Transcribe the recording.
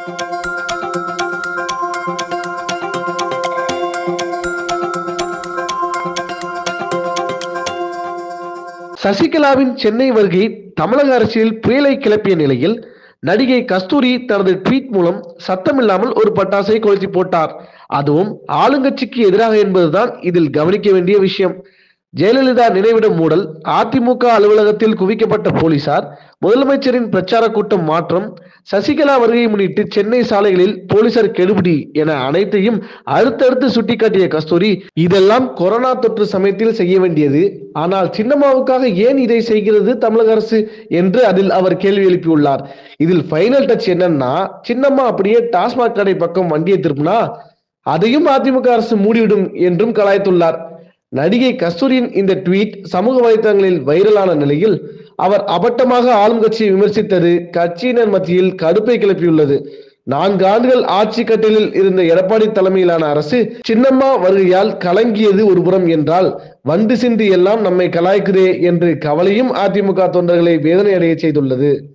சசிகலாவின் சென்னை வருகை தமிழக அரசியல் புயலை கிளப்பிய நிலையில் நடிகை கஸ்தூரி தனது ட்வீட் மூலம் சத்தமில்லாமல் ஒரு பட்டாசை கொளுத்தி போட்டார் அதுவும் ஆளுங்கட்சிக்கு எதிராக என்பதுதான் இதில் கவனிக்க வேண்டிய விஷயம் ஜெயலலிதா நினைவிடம் மூடல் அதிமுக அலுவலகத்தில் குவிக்கப்பட்ட போலீசார் முதலமைச்சரின் பிரச்சார கூட்டம் மாற்றம் சசிகலா வருகையை முன்னிட்டு சென்னை சாலைகளில் போலீசார் கெடுபிடி என அனைத்தையும் அடுத்தடுத்து சுட்டிக்காட்டிய கஸ்தூரி இதெல்லாம் கொரோனா தொற்று சமயத்தில் செய்ய வேண்டியது ஆனால் சின்னம்மாவுக்காக ஏன் இதை செய்கிறது தமிழக அரசு என்று அதில் அவர் கேள்வி எழுப்பியுள்ளார் இதில் ஃபைனல் டச் என்னன்னா சின்னம்மா அப்படியே டாஸ்மாக் கடை பக்கம் வண்டியை திருப்பினா அதையும் அதிமுக அரசு மூடிவிடும் என்றும் கலாய்த்துள்ளார் நடிகை கஸ்தூரியின் இந்த ட்வீட் சமூக வலைதளங்களில் வைரலான நிலையில் அவர் அபட்டமாக ஆளும் கட்சியை விமர்சித்தது கட்சியினர் மத்தியில் கடுப்பை கிளப்பியுள்ளது நான்கு ஆண்டுகள் ஆட்சி கட்டிலில் இருந்த எடப்பாடி தலைமையிலான அரசு சின்னம்மா வருகையால் கலங்கியது ஒரு புறம் என்றால் வண்டு சிந்து எல்லாம் நம்மை கலாய்க்குதே என்று கவலையும் அதிமுக தொண்டர்களை வேதனை அடைய செய்துள்ளது